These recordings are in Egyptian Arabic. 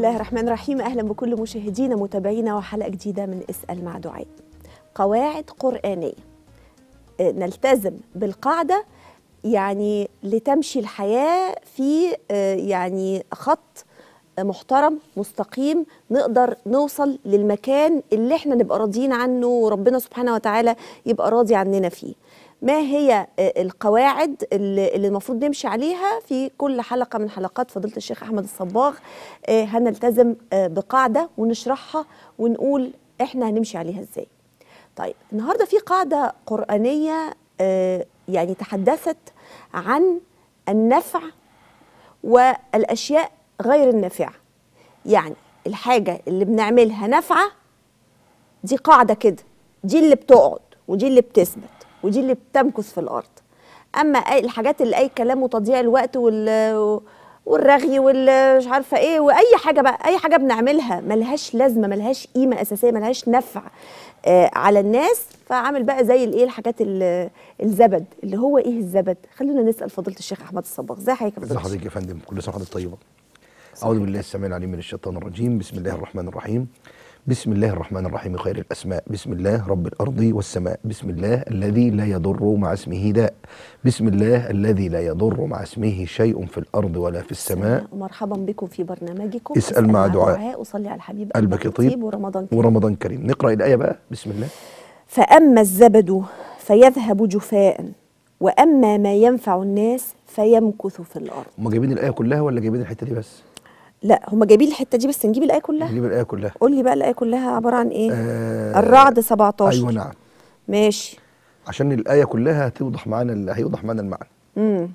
الله الرحمن الرحيم اهلا بكل مشاهدينا متابعينا وحلقه جديده من اسال مع دعاء قواعد قرانيه آه، نلتزم بالقاعده يعني لتمشي الحياه في آه، يعني خط محترم مستقيم نقدر نوصل للمكان اللي احنا نبقى راضيين عنه وربنا سبحانه وتعالى يبقى راضي عننا فيه ما هي آه، القواعد اللي اللي المفروض نمشي عليها في كل حلقة من حلقات فضيلة الشيخ أحمد الصباغ آه، هنلتزم آه، بقاعدة ونشرحها ونقول احنا هنمشي عليها ازاي طيب النهاردة في قاعدة قرآنية آه، يعني تحدثت عن النفع والأشياء غير النافعة يعني الحاجة اللي بنعملها نافعة دي قاعدة كده دي اللي بتقعد ودي اللي بتثبت ودي اللي بتمكث في الأرض أما أي الحاجات اللي أي كلام وتضييع الوقت وال والرغي والمش عارفه ايه واي حاجه بقى اي حاجه بنعملها ملهاش لازمه ملهاش قيمه اساسيه ملهاش نفع آه على الناس فعامل بقى زي الايه الحاجات ال- الزبد اللي هو ايه الزبد خلونا نسال فضيله الشيخ احمد الصباغ ازي حضرتك يا ازي فضيلة حضرتك يا فندم كل سنه وحضرتك طيبه اعوذ بالله السميع العليم من الشيطان الرجيم بسم الله الرحمن الرحيم بسم الله الرحمن الرحيم خير الاسماء بسم الله رب الارض والسماء بسم الله الذي لا يضر مع اسمه داء بسم الله الذي لا يضر مع اسمه شيء في الارض ولا في السماء ومرحبا بكم في برنامجكم اسأل مع دعاء. اصلي على الحبيب قلبك يطيب ورمضان كريم ورمضان كريم نقرا الايه بقى بسم الله فأما الزبد فيذهب جفاء وأما ما ينفع الناس فيمكث في الأرض هم جايبين الايه كلها ولا جايبين الحته دي بس لا هم جايبين الحتة دي بس نجيب الآية كلها نجيب الايه كلها قول لي بقى الآية كلها عبارة عن إيه آه الرعد 17 ايوه نعم ماشي عشان الايه كلها هتوضح معانا ال- هيوضح معانا المعنى مم.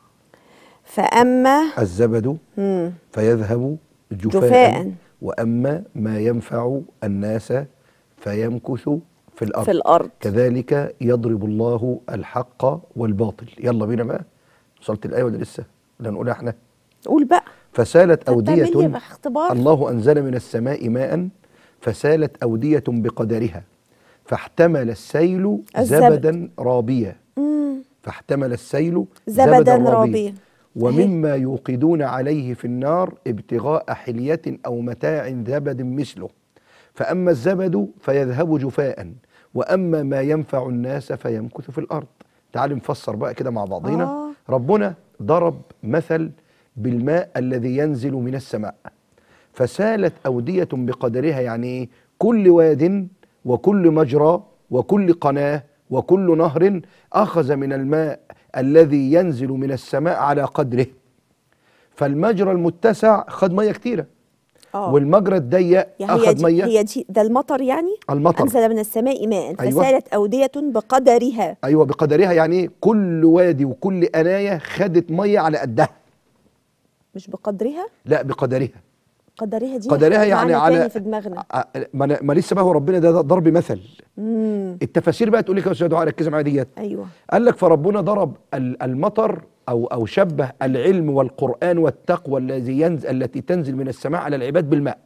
فأما الزبد مم. فيذهب جفاء, جفاء. وأما ما ينفع الناس فيمكث في الأرض في الأرض كذلك يضرب الله الحق والباطل يلا بينا بقى وصلت الآية ولا لسه لا نقولها احنا قول بقى فسالت طب تعمل لي أودية بقى اختبار الله أنزل من السماء ماء فسالت أودية بقدرها فاحتمل السيل الزبد. زبدا رابيا مم. فاحتمل السيل زبدا رابيا ومما يوقدون عليه في النار ابتغاء حلية أو متاع زبد مثله فأما الزبد فيذهب جفاء وأما ما ينفع الناس فيمكث في الأرض تعال نفسر بقى كده مع بعضينا آه. ربنا ضرب مثل بالماء الذي ينزل من السماء فسالت أودية بقدرها يعني إيه؟ كل واد وكل مجرى وكل قناة وكل نهر أخذ من الماء الذي ينزل من السماء على قدره فالمجرى المتسع خد مية كتيرة اه والمجرى الضيق يعني هي أخذ دي مية هي دي ده المطر يعني المطر أنزل من السماء ماء أيوة. فسالت أودية بقدرها أيوة بقدرها يعني إيه؟ كل وادي وكل أناية خدت مية على قدها مش بقدرها لا بقدرها قدرها دي قدرها يعني معنى على تاني في دماغنا ع- ما, أنا- ما لسه بقى هو ربنا ده ضرب مثل امم التفاسير بقى تقول لك يا استاذ دعاء ركز معايا ديت ايوه قال لك فربنا ضرب ال- المطر او او شبه العلم والقران والتقوى الذي ينزل التي تنزل من السماء على العباد بالماء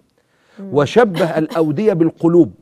وشبه الاوديه بالقلوب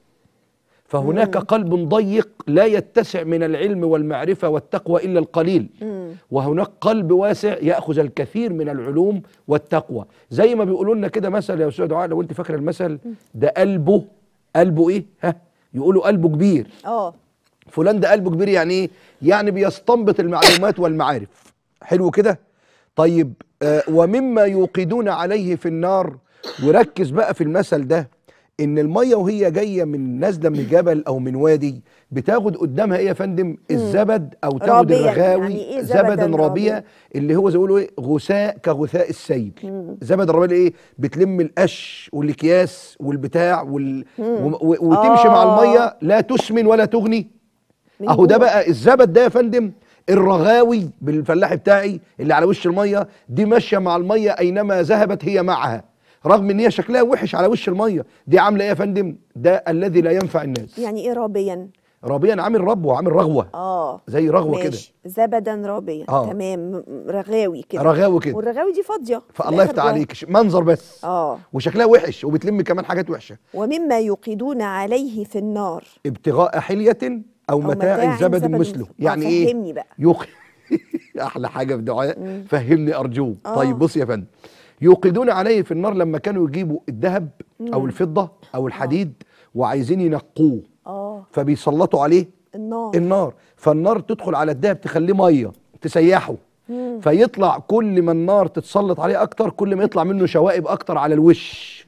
فهناك قلب ضيق لا يتسع من العلم والمعرفه والتقوى الا القليل امم وهناك قلب واسع ياخذ الكثير من العلوم والتقوى زي ما بيقولوا لنا كده مثل يا استاذ دعاء لو انت فاكر المثل ده قلبه قلبه ايه ها يقولوا قلبه كبير اه فلان ده قلبه كبير يعني ايه يعني بيستنبط المعلومات والمعارف حلو كده طيب آه ومما يوقدون عليه في النار وركز بقى في المثل ده ان الميه وهي جايه من نازله من جبل او من وادي بتاخد قدامها ايه يا فندم الزبد او تاخد رابيا. الرغاوي يعني إيه زبداً زبدا رابيا؟ رابيا اللي هو زي ما بيقولوا ايه غثاء كغثاء السيل زبد الرابيا ايه بتلم القش والاكياس والبتاع وال... و... و... وتمشي مع آه. الميه لا تسمن ولا تغني من اهو ده جوه. بقى الزبد ده يا فندم الرغاوي بالفلاح بتاعي اللي على وش الميه دي ماشيه مع الميه اينما ذهبت هي معها رغم ان هي شكلها وحش على وش الميه دي عامله ايه يا فندم ده الذي لا ينفع الناس يعني ايه رابيا رابيا عامل ربوه عامل رغوه اه زي رغوه كده ماشي زبدا رابيا آه. تمام م- رغاوي كده رغاوي كده والرغاوي دي فاضيه في فالله الآخر يفتح جوه. عليك ش- منظر بس اه وشكلها وحش وبتلم كمان حاجات وحشه ومما يوقدون عليه في النار ابتغاء حليه او, متاع, زبد مثله يعني آه ايه فهمني بقى يوقي احلى حاجه في دعاء فهمني ارجوك آه. طيب بص يا فندم يوقدون عليه في النار لما كانوا يجيبوا الذهب او مم. الفضه او الحديد وعايزين ينقوه اه فبيسلطوا عليه النار النار فالنار تدخل على الذهب تخليه ميه تسيحه مم. فيطلع كل ما النار تتسلط عليه اكتر كل ما يطلع منه شوائب اكتر على الوش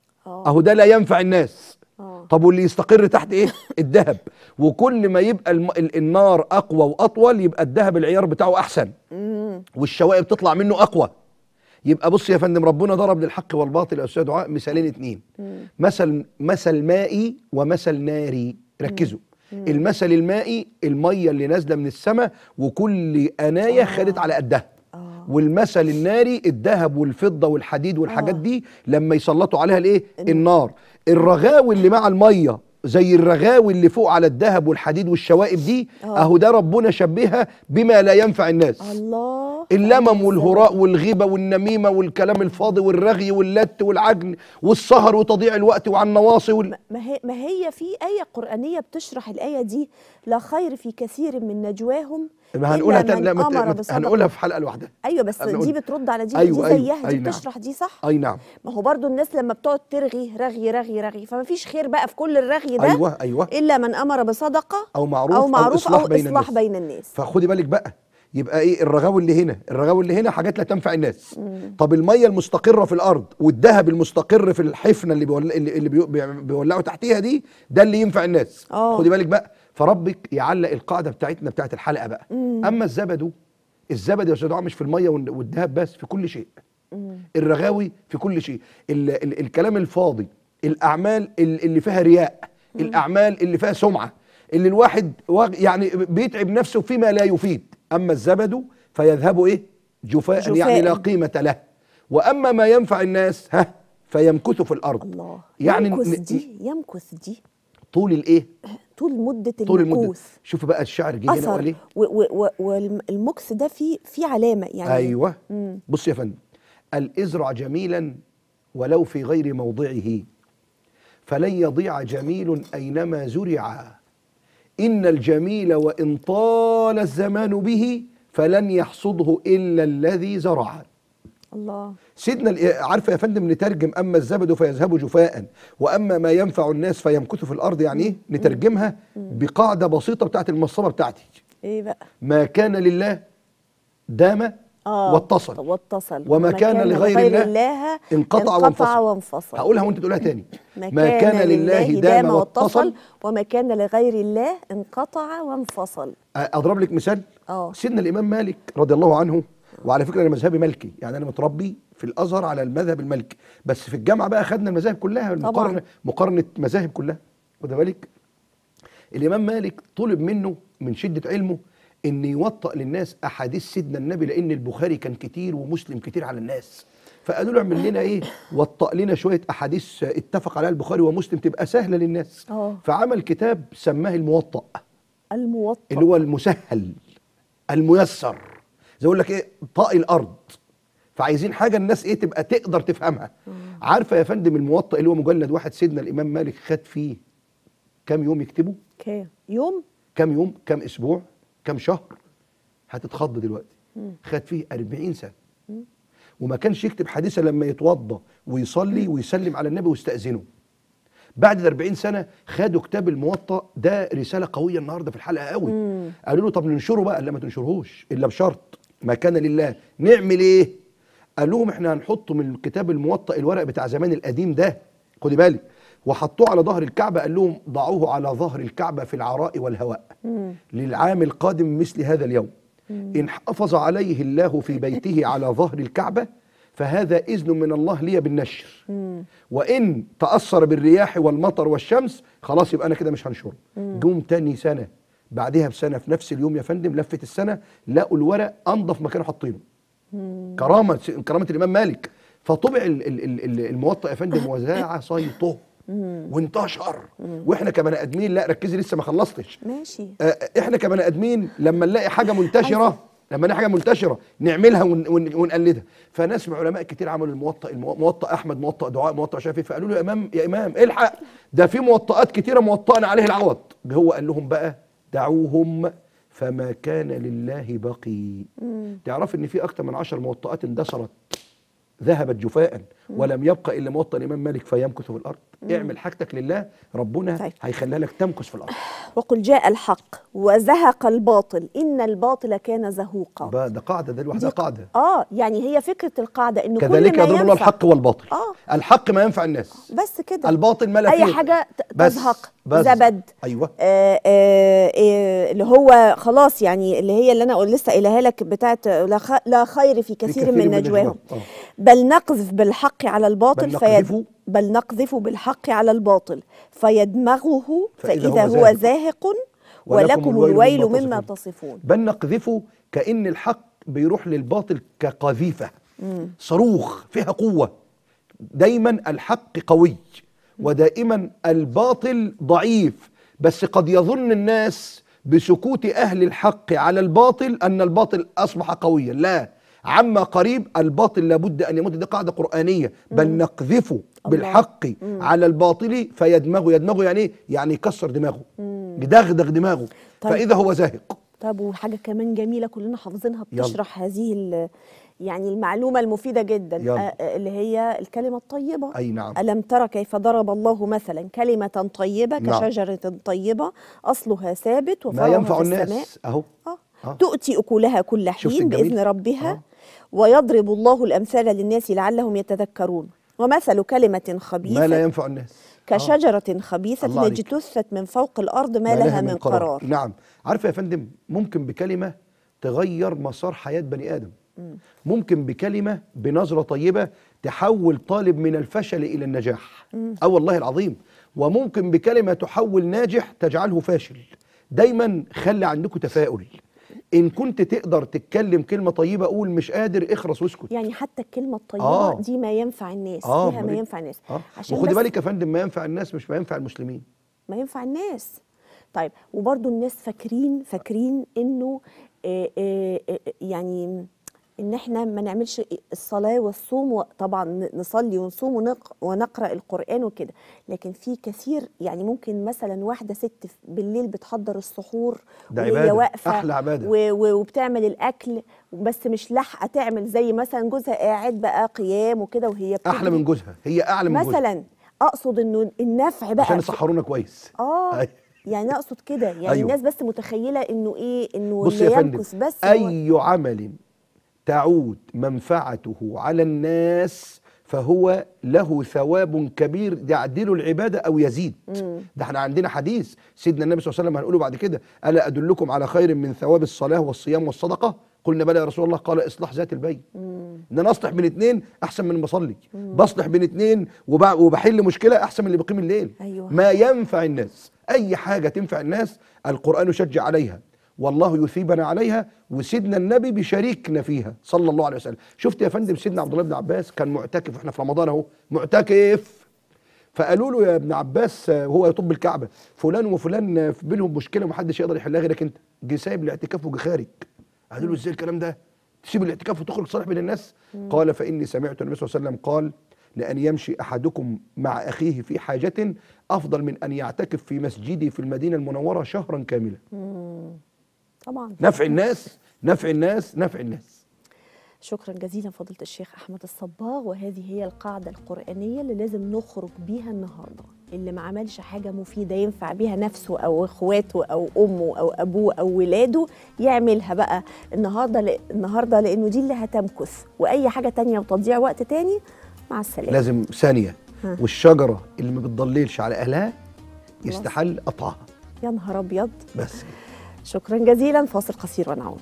اه اهو ده لا ينفع الناس اه طب واللي يستقر تحت ايه الذهب وكل ما يبقى الم... ال- النار اقوى واطول يبقى الذهب العيار بتاعه احسن مم. والشوائب تطلع منه اقوى يبقى بص يا فندم ربنا ضرب للحق والباطل يا استاذ دعاء مثالين اتنين مم. مثل مثل مائي ومثل ناري ركزوا المثل المائي الميه اللي نازله من السماء وكل انايه آه. خدت على قدها اه والمثل الناري الذهب والفضه والحديد والحاجات آه. دي لما يسلطوا عليها الايه الن- النار الرغاوي اللي مع الميه زي الرغاوي اللي فوق على الذهب والحديد والشوائب دي آه. اهو ده ربنا شبهها بما لا ينفع الناس الله اللمم والهراء والغيبه والنميمه والكلام الفاضي والرغي واللت والعجن والسهر وتضييع الوقت وعن النواصي وال... ما هي ما هي في آية قرآنية بتشرح الآية دي لا خير في كثير من نجواهم ما هنقولها إلا تاني من لا ما ت- أمر ما ت- بصدقة. هنقولها في حلقه لوحدها ايوه بس هنقول- دي بترد على دي أيوة، دي أيوة، زيها أي دي نعم. بتشرح دي صح اي نعم ما هو برضو الناس لما بتقعد ترغي رغي رغي رغي فما فيش خير بقى في كل الرغي ده ايوه ايوه الا من امر بصدقه او معروف او معروف او اصلاح بين اصلاح الناس بين الناس فخدي بالك بقى يبقى ايه الرغاوي اللي هنا الرغاوي اللي هنا حاجات لا تنفع الناس طب الميه المستقره في الارض والذهب المستقر في الحفنه اللي بيولع اللي اللي بيو- بي- بيولعوا تحتيها دي ده اللي ينفع الناس آه. خدي بالك بقى فربك يعلق القاعده بتاعتنا بتاعت الحلقه بقى اما الزبد الزبد يا استاذ دعاء مش في الميه وال- والذهب بس في كل شيء الرغاوي في كل شيء ال ال الكلام الفاضي الاعمال ال- اللي فيها رياء الاعمال اللي فيها سمعه اللي الواحد واغ- يعني بيتعب نفسه فيما لا يفيد اما الزبد فيذهب ايه جفاء, جفاء. يعني لا قيمه له واما ما ينفع الناس ها فيمكث في الارض الله يعني يمكث ن- دي يمكث دي طول الايه طول مده طول المده المكوث شوف بقى الشعر جه هنا وقال اثر ايه والمكث ده فيه في علامه يعني ايوه مم. بص يا فندم الازرع جميلا ولو في غير موضعه فلن يضيع جميل اينما زرع ان الجميل وان طال الزمان به فلن يحصده الا الذي زرع الله سيدنا ال- عارفه يا فندم نترجم اما الزبد فيذهب جفاء واما ما ينفع الناس فيمكث في الارض يعني ايه نترجمها بقاعده بسيطه بتاعت المصطبه بتاعتي ايه بقى ما كان لله دام اه واتصل واتصل وما كان لغير الله الله انقطع انقطع وانفصل. وانفصل هقولها وانت تقولها تاني ما كان لله دام واتصل وما كان لغير الله انقطع وانفصل اضرب لك مثال اه سيدنا الامام مالك رضي الله عنه وعلى فكره انا مذهبي مالكي يعني انا متربي في الازهر على المذهب المالكي بس في الجامعه بقى خدنا المذاهب كلها المقارنه مقارنه مذاهب كلها خد بالك الامام مالك طلب منه من شده علمه ان يوطأ للناس احاديث سيدنا النبي لان البخاري كان كتير ومسلم كتير على الناس فقالوا له اعمل لنا ايه وطأ لنا شويه احاديث اتفق عليها البخاري ومسلم تبقى سهله للناس اه فعمل كتاب سماه الموطأ الموطأ اللي هو المسهل الميسر زي اقول لك ايه طاقي الارض فعايزين حاجه الناس ايه تبقى تقدر تفهمها عارفه يا فندم الموطأ اللي هو مجلد واحد سيدنا الامام مالك خد فيه كام يوم يكتبه كام يوم كام يوم كام اسبوع كام شهر هتتخض دلوقتي خد فيه 40 سنه وما كانش يكتب حديثا لما يتوضى ويصلي ويسلم على النبي ويستأذنه بعد ال 40 سنه خدوا كتاب الموطأ ده رساله قويه النهارده في الحلقه قوي مم. قالوا له طب ننشره بقى لا ما تنشرهوش الا بشرط ما كان لله نعمل ايه قال لهم احنا هنحط من الكتاب الموطأ الورق بتاع زمان القديم ده خدي بالك وحطوه على ظهر الكعبه قال لهم ضعوه على ظهر الكعبه في العراء والهواء مم. للعام القادم مثل هذا اليوم إن حافظ عليه الله في بيته على ظهر الكعبة فهذا إذن من الله لي بالنشر مم. وإن تأثر بالرياح والمطر والشمس خلاص يبقى أنا كده مش هنشره جم تاني سنة بعدها بسنة في نفس اليوم يا فندم لفت السنة لقوا الورق أنظف مكان حاطينه كرامة كرامة الإمام مالك فطبع ال- ال- ال- ال- الموطأ يا فندم وذاع صيته وانتشر واحنا كبني ادمين لا ركزي لسه ما خلصتش ماشي آه، احنا كبني ادمين لما نلاقي حاجه منتشره لما نلاقي حاجه منتشره نعملها ون ون ونقلدها فناس من علماء كتير عملوا الموطأ المو- موطأ احمد موطأ دعاء موطأ شافعي فقالوا له يا امام يا امام الحق ده في موطئات كتيره موطأنا عليه العوض هو قال لهم بقى دعوهم فما كان لله بقي تعرف ان في اكتر من عشر موطئات اندثرت ذهبت جفاء ولم يبق الا موطن الامام مالك فيمكث في الارض اعمل حاجتك لله ربنا طيب. هيخليها لك تمكث في الارض وقل جاء الحق وزهق الباطل إن الباطل كان زهوقا بقى ده قاعده ده لوحدها دي- قاعده اه يعني هي فكرة القاعدة إنه كذلك كل ما يضرب الله ينفع الحق والباطل آه. الحق ما ينفع الناس بس كده الباطل ما لا أي فيه. حاجة ت- بس- تزهق بس. زبد ايوه آه آه آه اللي هو خلاص يعني اللي هي اللي انا قل- لسه قايلها لك بتاعت لا, خ... لا خير في كثير, كثير من من نجواهم نجواهم. آه. بل نقذف بالحق على الباطل بل نقذف- بل نقذف بالحق على الباطل فيدمغه فإذا فإذا, هو هو, زاهق. زاهق ولكم ولكم الويل الويل مما مما تصفون. تصفون بل نقذفه كأن الحق بيروح للباطل كقذيفة صاروخ فيها قوة دايما الحق قوي ودائما الباطل ضعيف بس قد يظن الناس بسكوت أهل الحق على الباطل أن الباطل أصبح قويا لا عما قريب الباطل لابد أن يموت دي قاعدة قرآنية بل نقذفه بالحق على الباطل فيدمغه يدمغه يعني إيه؟ يعني يكسر دماغه يدغدغ دماغه طيب. فإذا هو زاهق طب وحاجة كمان جميلة كلنا حافظينها يلا. بتشرح هذه ال- يعني المعلومة المفيدة جدا يلا. آه، آه، اللي هي الكلمة الطيبة أي نعم ألم ترى كيف ضرب الله مثلا كلمة طيبة نعم. كشجرة طيبة أصلها ثابت ما وفرعها ينفع في الناس السماء أهو آه. آه. تؤتي أكلها كل شفت حين الجميل؟ بإذن ربها آه. ويضرب الله الأمثال للناس لعلهم يتذكرون ومثل كلمة ما لا خبيثة ينفع الناس كشجرة الله خبيثة عليك. اجتثت من فوق الأرض ما لها من قرار نعم عارفه يا فندم ممكن بكلمه تغير مسار حياه بني ادم ممكن بكلمه بنظره طيبه تحول طالب من الفشل الى النجاح اه والله العظيم وممكن بكلمه تحول ناجح تجعله فاشل دايما خلي عندكم تفاؤل ان كنت تقدر تتكلم كلمه طيبه قول مش قادر اخرس واسكت يعني حتى الكلمة الطيبة آه. دي ما ينفع الناس آه، فيها ما أمال إيه؟ ينفع الناس اه عشان وخدي بس بالك يا فندم ما ينفع الناس مش ما ينفع المسلمين ما ينفع الناس طيب وبرضو الناس فاكرين فاكرين انه آه، آه، آه، يعني ان احنا ما نعملش الصلاه والصوم و- طبعا نصلي ونصوم ونق- ونقرا القران وكده لكن في كثير يعني ممكن مثلا واحده ست بالليل بتحضر السحور ده وهي عبادة، واقفه أحلى عبادة. و- و- وبتعمل الاكل بس مش لاحقه تعمل زي مثلا جوزها قاعد بقى قيام وكده وهي احلى بتجري. من جوزها هي اعلى من جوزها مثلا اقصد انه النفع بقى عشان في- يسحرونا كويس اه أي. يعني اقصد كده يعني أيوة. أيوه. الناس بس متخيله انه ايه انه بص اللي يا فندم يمكث بس هو اي عمل تعود منفعته على الناس فهو له ثواب كبير يعدل العباده او يزيد ده احنا عندنا حديث سيدنا النبي صلى الله عليه وسلم هنقوله بعد كده الا ادلكم على خير من ثواب الصلاه والصيام والصدقه قلنا بلى يا رسول الله قال اصلاح ذات البين ان انا اصلح بين اتنين احسن من بصلي بصلح بين اتنين وبع- وبحل مشكله احسن من اللي بيقيم الليل أيوة. ما ينفع الناس اي حاجه تنفع الناس القران يشجع عليها والله يثيبنا عليها وسيدنا النبي بيشاركنا فيها صلى الله عليه وسلم شفت يا فندم سيدنا عبد الله بن عباس كان معتكف احنا في رمضان اهو معتكف فقالوا له يا ابن عباس آه، وهو يطب الكعبه فلان وفلان آه، في بينهم مشكله ومحدش يقدر يحلها غيرك انت جه سايب الاعتكاف وجه خارج قالوا له ازاي الكلام ده تسيب الاعتكاف وتخرج صالح بين الناس قال فاني سمعت النبي صلى الله عليه وسلم قال لان يمشي احدكم مع اخيه في حاجه افضل من ان يعتكف في مسجدي في المدينه المنوره شهرا كاملا طبعا نفع الناس نفع الناس نفع الناس شكرا جزيلا فضيله الشيخ احمد الصباغ وهذه هي القاعده القرانيه اللي لازم نخرج بيها النهارده اللي ما عملش حاجه مفيده ينفع بيها نفسه او اخواته او امه او ابوه او ولاده يعملها بقى النهارده ل... النهارده لانه دي اللي هتمكث واي حاجه تانية وتضييع وقت تاني مع السلامه لازم ثانيه ها. والشجره اللي ما بتضللش على اهلها يستحل قطعها يا نهار ابيض بس شكرا جزيلا فاصل قصير ونعود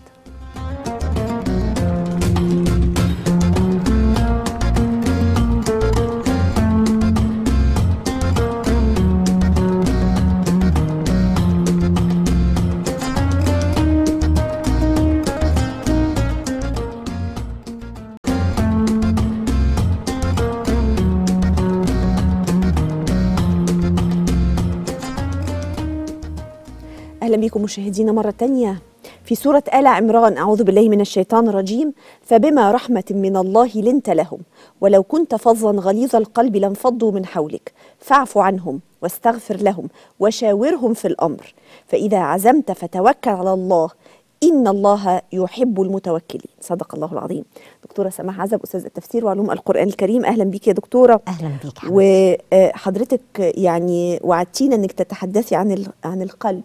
أهلا بكم مشاهدينا مرة تانية في سورة آل عمران أعوذ بالله من الشيطان الرجيم فبما رحمة من الله لنت لهم ولو كنت فظا غليظ القلب لانفضوا من حولك فاعف عنهم واستغفر لهم وشاورهم في الأمر فإذا عزمت فتوكل على الله إن الله يحب المتوكلين صدق الله العظيم دكتورة سماح عزب أستاذ التفسير وعلوم القرآن الكريم أهلا بك يا دكتورة اهلا بيك حبيبتي وحضرتك يعني وعدتينا انك تتحدثي عن ال- عن القلب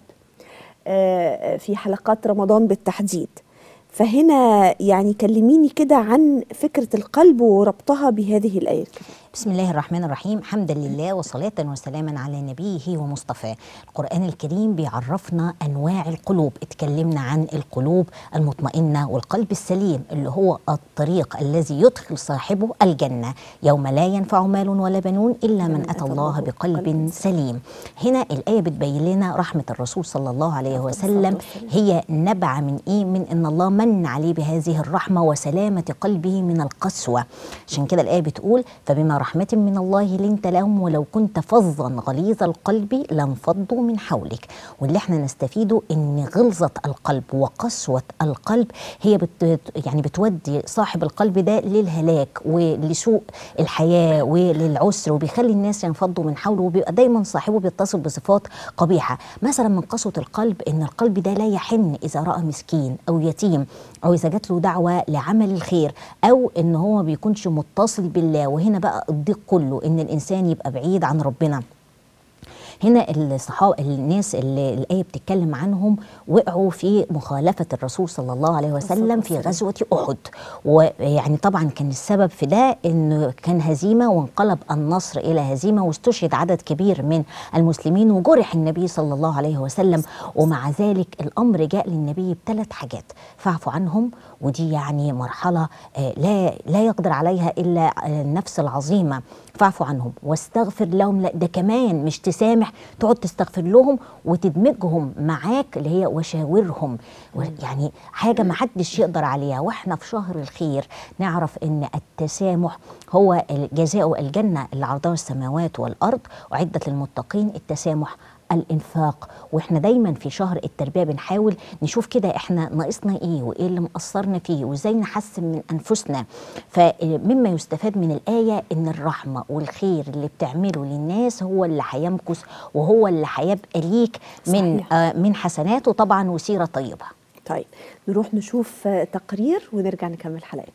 آه، في حلقات رمضان بالتحديد فهنا يعني كلميني كده عن فكرة القلب وربطها بهذه الآية الكريمة. بسم الله الرحمن الرحيم حمدا لله وصلاة وسلاما على نبيه ومصطفاه القرآن الكريم بيعرفنا أنواع القلوب اتكلمنا عن القلوب المطمئنة والقلب السليم اللي هو الطريق الذي يدخل صاحبه الجنة يوم لا ينفع مال ولا بنون إلا من أتى الله بقلب سليم هنا الآية بتبين لنا رحمة الرسول صلى الله عليه وسلم هي نبع من إيه من إن الله من عليه بهذه الرحمة وسلامة قلبه من القسوة عشان كده الآية بتقول فبما رحمة من الله لنت لهم ولو كنت فظا غليظ القلب لانفضوا من حولك واللي احنا نستفيده ان غلظة القلب وقسوة القلب هي بت يعني بتودي صاحب القلب ده للهلاك ولسوء الحياة وللعسر وبيخلي الناس ينفضوا من حوله وبيبقى دايما صاحبه بيتصف بصفات قبيحة مثلا من قسوة القلب ان القلب ده لا يحن اذا رأى مسكين او يتيم او اذا جات له دعوة لعمل الخير او ان هو ما بيكونش متصل بالله وهنا بقى الضيق كله ان الانسان يبقى بعيد عن ربنا هنا الصحابة الناس اللي الآية بتتكلم عنهم وقعوا في مخالفة الرسول صلى الله عليه وسلم في غزوة أحد ويعني طبعا كان السبب في ده إنه كان هزيمة وانقلب النصر إلى هزيمة واستشهد عدد كبير من المسلمين وجرح النبي صلى الله عليه وسلم ومع ذلك الأمر جاء للنبي بثلاث حاجات فاعفوا عنهم ودي يعني مرحلة آه، لا لا يقدر عليها إلا آه، النفس العظيمة فاعفوا عنهم واستغفر لهم لا ده كمان مش تسامح تقعد تستغفر لهم وتدمجهم معاك اللي هي وشاورهم و- يعني حاجة ما حدش يقدر عليها واحنا في شهر الخير نعرف ان التسامح هو جزاء الجنة اللي عرضها السماوات والأرض وعدة للمتقين التسامح الانفاق واحنا دايما في شهر التربيه بنحاول نشوف كده احنا ناقصنا ايه وايه اللي مقصرنا فيه وازاي نحسن من انفسنا فمما يستفاد من الايه ان الرحمه والخير اللي بتعمله للناس هو اللي هيمكث وهو اللي هيبقى ليك من صحيح. آه من حسناته طبعا وسيره طيبه طيب نروح نشوف آه، تقرير ونرجع نكمل حلقتنا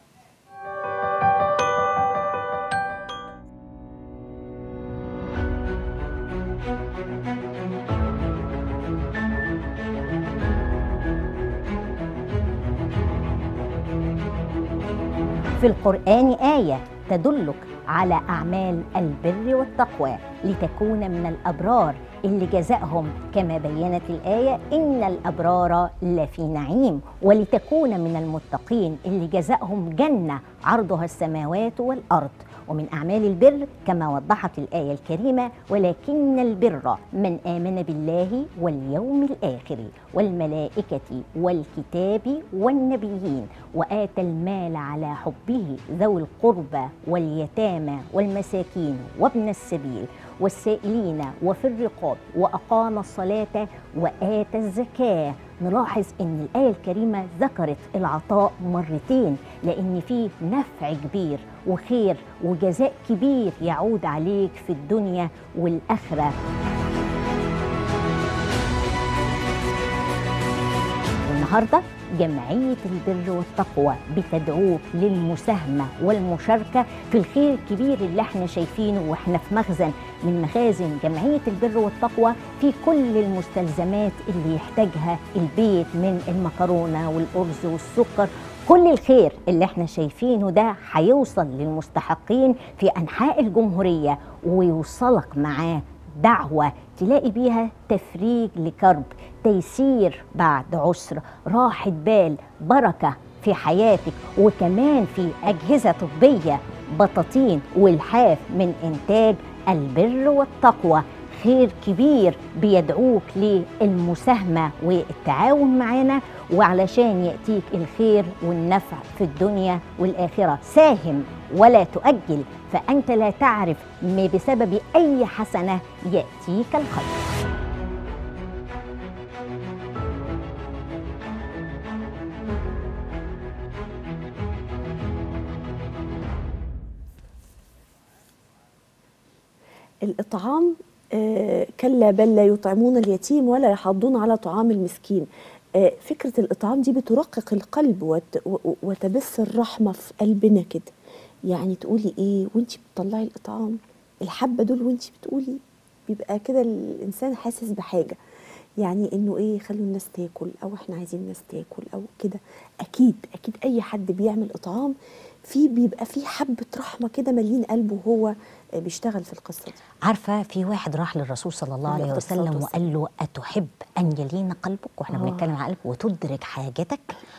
في القرآن آية تدلك على أعمال البر والتقوى لتكون من الأبرار اللي جزاءهم كما بينت الآية إن الأبرار لفي نعيم ولتكون من المتقين اللي جزاءهم جنة عرضها السماوات والأرض ومن أعمال البر كما وضحت الآية الكريمة ولكن البر من آمن بالله واليوم الآخر والملائكة والكتاب والنبيين وآتى المال على حبه ذوي القربى واليتامى والمساكين وابن السبيل والسائلين وفي الرقاب وأقام الصلاة وآتى الزكاة نلاحظ ان الايه الكريمه ذكرت العطاء مرتين لان فيه نفع كبير وخير وجزاء كبير يعود عليك في الدنيا والاخره والنهارده جمعية البر والتقوى بتدعوك للمساهمة والمشاركة في الخير الكبير اللي احنا شايفينه واحنا في مخزن من مخازن جمعية البر والتقوى في كل المستلزمات اللي يحتاجها البيت من المكرونة والأرز والسكر كل الخير اللي احنا شايفينه ده هيوصل للمستحقين في أنحاء الجمهورية ويوصلك معاه دعوة تلاقي بيها تفريج لكرب تيسير بعد عسر راحة بال بركة في حياتك وكمان في أجهزة طبية بطاطين والحاف من إنتاج البر والتقوى خير كبير بيدعوك للمساهمة والتعاون معنا وعلشان يأتيك الخير والنفع في الدنيا والآخرة ساهم ولا تؤجل فأنت لا تعرف ما بسبب أي حسنة يأتيك الخير الإطعام آه، كلا بل لا يطعمون اليتيم ولا يحضون على طعام المسكين آه، فكره الاطعام دي بترقق القلب وت- و- وتبث الرحمه في قلبنا كده يعني تقولي ايه وانت بتطلعي الاطعام الحبه دول وانت بتقولي بيبقى كده الانسان حاسس بحاجه يعني انه ايه خلوا الناس تاكل او احنا عايزين الناس تاكل او كده اكيد اكيد اي حد بيعمل اطعام في بيبقى في حبه رحمه كده مالين قلبه وهو آه، بيشتغل في القصه دي عارفه في واحد راح للرسول صلى الله عليه عليه الصلاة وسلم والسلام. وقال له اتحب ان يلين قلبك واحنا آه. بنتكلم عن قلب وتدرك حاجتك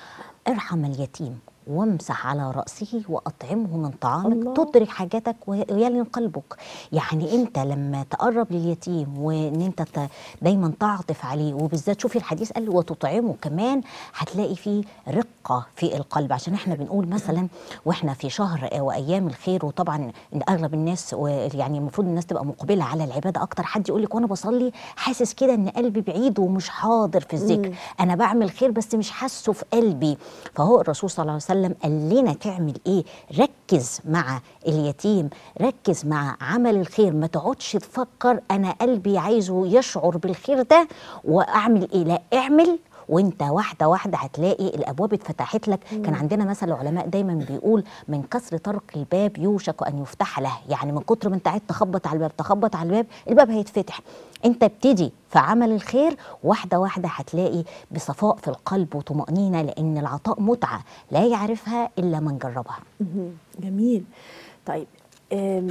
ارحم اليتيم وامسح على راسه واطعمه من طعامك الله. تدرك حاجتك ويلين قلبك يعني انت لما تقرب لليتيم وان انت ت- دايما تعطف عليه وبالذات شوفي الحديث قال وتطعمه كمان هتلاقي فيه رقه في القلب عشان احنا بنقول مثلا واحنا في شهر وايام الخير وطبعا ان اغلب الناس و- يعني المفروض الناس تبقى مقبله على العباده اكتر حد يقول لك وانا بصلي حاسس كده ان قلبي بعيد ومش حاضر في الذكر انا بعمل خير بس مش حاسه في قلبي فهو الرسول صلى الله عليه وسلم قال لنا تعمل ايه ركز مع اليتيم ركز مع عمل الخير ما تقعدش تفكر انا قلبي عايزه يشعر بالخير ده واعمل ايه لا اعمل وانت واحده واحده هتلاقي الابواب اتفتحت لك كان عندنا مثل العلماء دايما بيقول من كسر طرق الباب يوشك ان يفتح له يعني من كتر ما انت قاعد تخبط على الباب تخبط على الباب الباب هيتفتح انت ابتدي في عمل الخير واحده واحده هتلاقي بصفاء في القلب وطمانينه لان العطاء متعه لا يعرفها الا من جربها مهم. جميل طيب آم،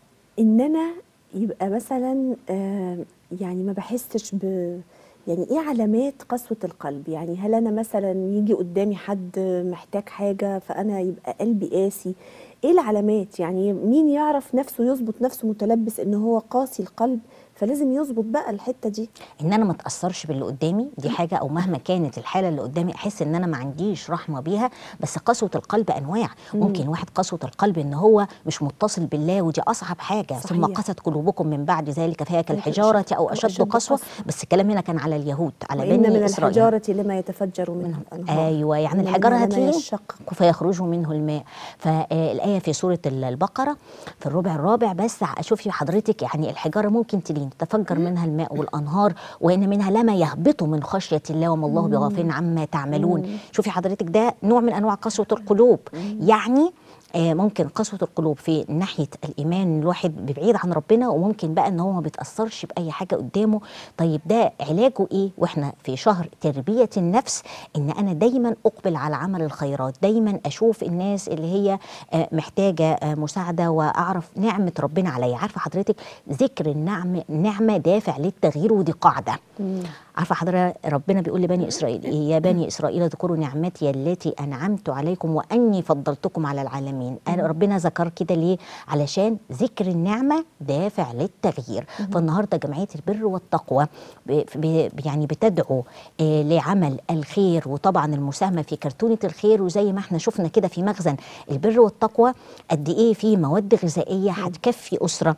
ان انا يبقى مثلا آم، يعني ما بحسش ب يعني ايه علامات قسوة القلب يعني هل انا مثلا يجي قدامي حد محتاج حاجة فانا يبقى قلبي قاسي ايه العلامات يعني مين يعرف نفسه يظبط نفسه متلبس ان هو قاسي القلب فلازم يظبط بقى الحتة دي ان انا ما اتاثرش باللي قدامي دي حاجه او مهما كانت الحاله اللي قدامي احس ان انا ما عنديش رحمه بيها بس قسوه القلب انواع ممكن واحد قسوه القلب ان هو مش متصل بالله ودي اصعب حاجه ثم صحيح. قست قلوبكم من بعد ذلك فهي أشد- كالحجاره او أو اشد أشد قسوه قسوة. بس الكلام هنا كان على اليهود على وإن بني من اسرائيل الحجارة لما يتفجر منه الأنهار ايوه يعني وإن الحجاره منها لما هتلين يشقق فيخرج منه الماء فالايه في سوره البقره في الربع الرابع بس شوفي حضرتك يعني الحجاره ممكن تلين تفجر منها الماء والانهار وان منها لما يهبط من خشيه الله وما الله بغافل عما تعملون شوفي حضرتك ده نوع من انواع قسوه القلوب يعني آه، ممكن قسوة القلوب في ناحية الإيمان الواحد بعيد عن ربنا وممكن بقى إن هو ما بيتأثرش بأي حاجة قدامه طيب ده علاجه إيه وإحنا في شهر تربية النفس إن أنا دايما أقبل على عمل الخيرات دايما أشوف الناس اللي هي آه، محتاجة آه، مساعدة وأعرف نعمة ربنا عليا عارفة حضرتك ذكر النعمة نعمة دافع للتغيير ودي قاعدة عارفه حضرتك ربنا بيقول لبني اسرائيل إيه يا بني اسرائيل اذكروا نعمتي التي انعمت عليكم واني فضلتكم على العالمين أنا ربنا ذكر كده ليه علشان ذكر النعمه دافع للتغيير فالنهارده جمعيه البر والتقوى ب- ب- يعني بتدعو آه، لعمل الخير وطبعا المساهمه في كرتونه الخير وزي ما احنا شفنا كده في مخزن البر والتقوى قد ايه في مواد غذائيه هتكفي اسره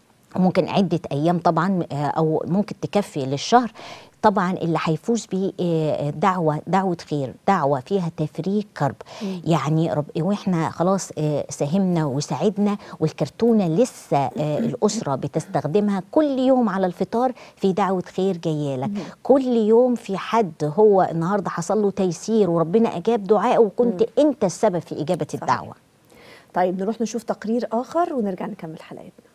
ممكن عدة أيام طبعا آه، أو ممكن تكفي للشهر طبعا اللي هيفوز بيه آه، دعوة دعوة خير دعوة فيها تفريج كرب يعني رب واحنا خلاص آه، ساهمنا وساعدنا والكرتونة لسه آه، الأسرة بتستخدمها كل يوم على الفطار في دعوة خير جاية لك كل يوم في حد هو النهاردة حصل له تيسير وربنا أجاب دعائه وكنت أنت السبب في إجابة الدعوة طيب نروح نشوف تقرير آخر ونرجع نكمل حلقتنا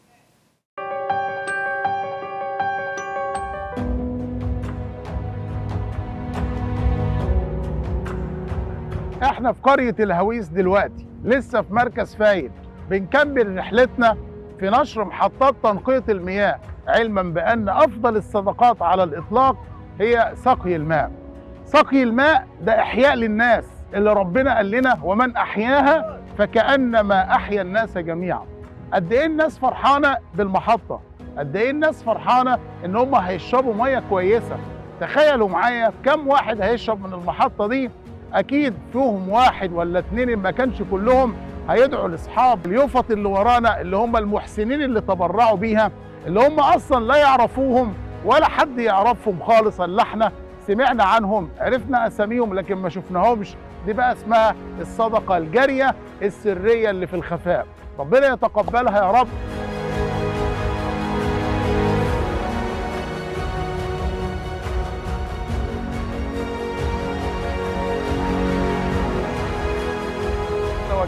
احنا في قرية الهويس دلوقتي لسه في مركز فايد بنكمل رحلتنا في نشر محطات تنقية المياه علما بأن أفضل الصدقات على الإطلاق هي سقي الماء سقي الماء ده إحياء للناس اللي ربنا قال لنا ومن أحياها فكأنما أحيا الناس جميعا قد إيه الناس فرحانة بالمحطة قد إيه الناس فرحانة إن هم هيشربوا مية كويسة تخيلوا معايا كم واحد هيشرب من المحطة دي اكيد فيهم واحد ولا اتنين إن ما كانش كلهم هيدعوا لاصحاب اليوفط اللي ورانا اللي هم المحسنين اللي تبرعوا بيها اللي هم اصلا لا يعرفوهم ولا حد يعرفهم خالص الا احنا سمعنا عنهم عرفنا اساميهم لكن ما شفناهمش دي بقى اسمها الصدقه الجاريه السريه اللي في الخفاء ربنا يتقبلها يا رب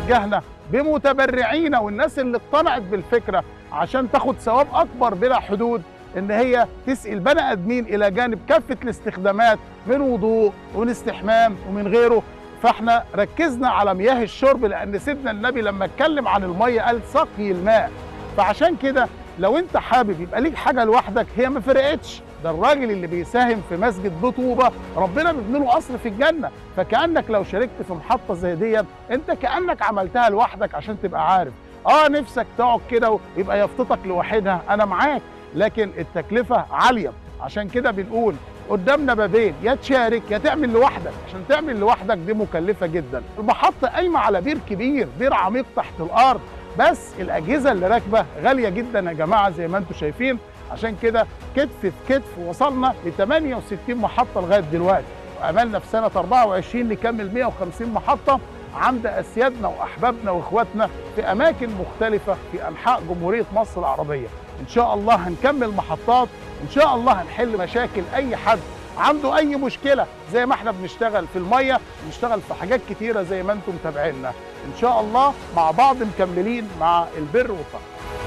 وجهنا بمتبرعين والناس اللي اقتنعت بالفكره عشان تاخد ثواب اكبر بلا حدود ان هي تسقي البني ادمين الى جانب كافه الاستخدامات من وضوء ومن استحمام ومن غيره فاحنا ركزنا على مياه الشرب لان سيدنا النبي لما اتكلم عن الميه قال سقي الماء فعشان كده لو انت حابب يبقى ليك حاجه لوحدك هي ما فرقتش ده الراجل اللي بيساهم في مسجد بطوبه ربنا بيبني له قصر في الجنه فكانك لو شاركت في محطه زي دي انت كانك عملتها لوحدك عشان تبقى عارف اه نفسك تقعد كده ويبقى يافطتك لوحدها انا معاك لكن التكلفه عاليه عشان كده بنقول قدامنا بابين يا تشارك يا تعمل لوحدك عشان تعمل لوحدك دي مكلفه جدا المحطه قايمه على بير كبير بير عميق تحت الارض بس الاجهزه اللي راكبه غاليه جدا يا جماعه زي ما انتم شايفين عشان كده كتف في كتف وصلنا ل 68 محطه لغايه دلوقتي واملنا في سنه 24 نكمل 150 محطه عند اسيادنا واحبابنا واخواتنا في اماكن مختلفه في انحاء جمهوريه مصر العربيه ان شاء الله هنكمل محطات ان شاء الله هنحل مشاكل اي حد عنده اي مشكله زي ما احنا بنشتغل في الميه بنشتغل في حاجات كتيره زي ما انتم متابعينا ان شاء الله مع بعض مكملين مع البر والتقوى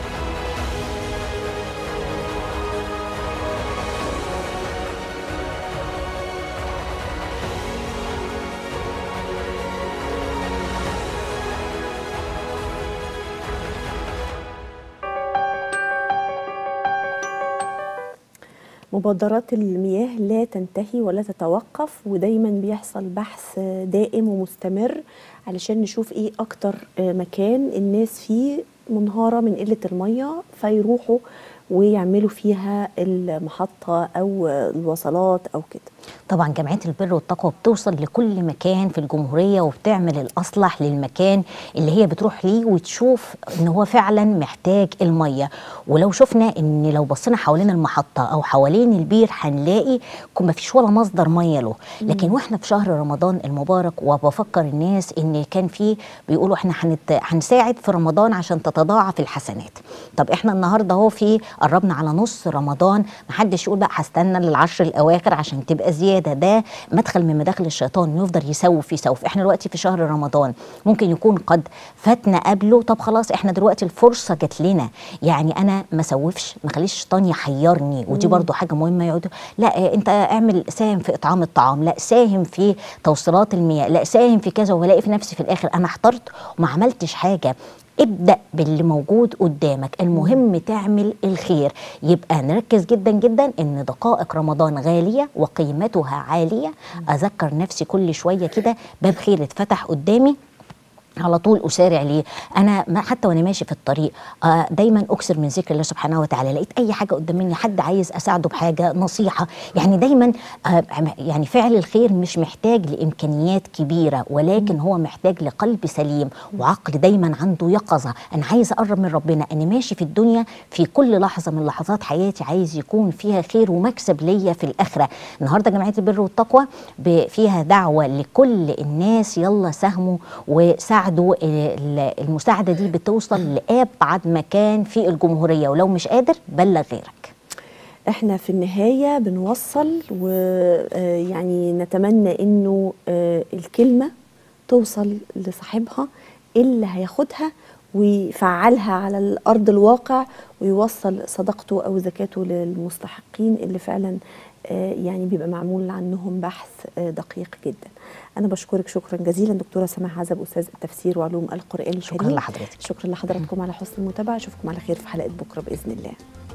مبادرات المياه لا تنتهي ولا تتوقف ودايما بيحصل بحث دائم ومستمر علشان نشوف ايه اكتر مكان الناس فيه منهارة من قلة المية فيروحوا ويعملوا فيها المحطة أو الوصلات أو كده طبعا جمعيه البر والتقوى بتوصل لكل مكان في الجمهوريه وبتعمل الاصلح للمكان اللي هي بتروح ليه وتشوف ان هو فعلا محتاج الميه ولو شفنا ان لو بصينا حوالين المحطه او حوالين البير هنلاقي ما فيش ولا مصدر ميه له لكن واحنا في شهر رمضان المبارك وبفكر الناس ان كان في بيقولوا احنا هنت... هنساعد في رمضان عشان تتضاعف الحسنات طب احنا النهارده اهو في قربنا على نص رمضان محدش يقول بقى هستنى للعشر الاواخر عشان تبقى زياده ده مدخل من مداخل الشيطان يفضل يسوف يسوف احنا دلوقتي في شهر رمضان ممكن يكون قد فاتنا قبله طب خلاص احنا دلوقتي الفرصه جات لنا يعني انا ما اسوفش ما اخليش الشيطان يحيرني ودي برضو حاجه مهمه يقعد لا اه انت اعمل ساهم في اطعام الطعام لا ساهم في توصيلات المياه لا ساهم في كذا ولاقي في نفسي في الاخر انا احترت وما عملتش حاجه ابدا باللي موجود قدامك المهم تعمل الخير يبقى نركز جدا جدا ان دقائق رمضان غاليه وقيمتها عاليه اذكر نفسي كل شويه كده باب خير اتفتح قدامي على طول اسارع ليه انا ما حتى وانا ماشي في الطريق آه دايما اكثر من ذكر الله سبحانه وتعالى لقيت اي حاجه قدام مني حد عايز اساعده بحاجه نصيحه يعني دايما آه يعني فعل الخير مش محتاج لامكانيات كبيره ولكن هو محتاج لقلب سليم وعقل دايما عنده يقظه انا عايز اقرب من ربنا انا ماشي في الدنيا في كل لحظه من لحظات حياتي عايز يكون فيها خير ومكسب ليا في الاخره النهارده جمعيه البر والتقوى فيها دعوه لكل الناس يلا ساهموا وساعدوا ساعدوا المساعده دي بتوصل لابعد مكان في الجمهوريه ولو مش قادر بلغ غيرك احنا في النهايه بنوصل ويعني نتمنى انه الكلمه توصل لصاحبها اللي هياخدها ويفعلها على الارض الواقع ويوصل صدقته او زكاته للمستحقين اللي فعلا يعني بيبقى معمول عنهم بحث دقيق جدا انا بشكرك شكرا جزيلا دكتوره سماح عزب استاذ التفسير وعلوم القران الكريم شكرا لحضرتك شكرا لحضراتكم على حسن المتابعه اشوفكم على خير في حلقه بكره باذن الله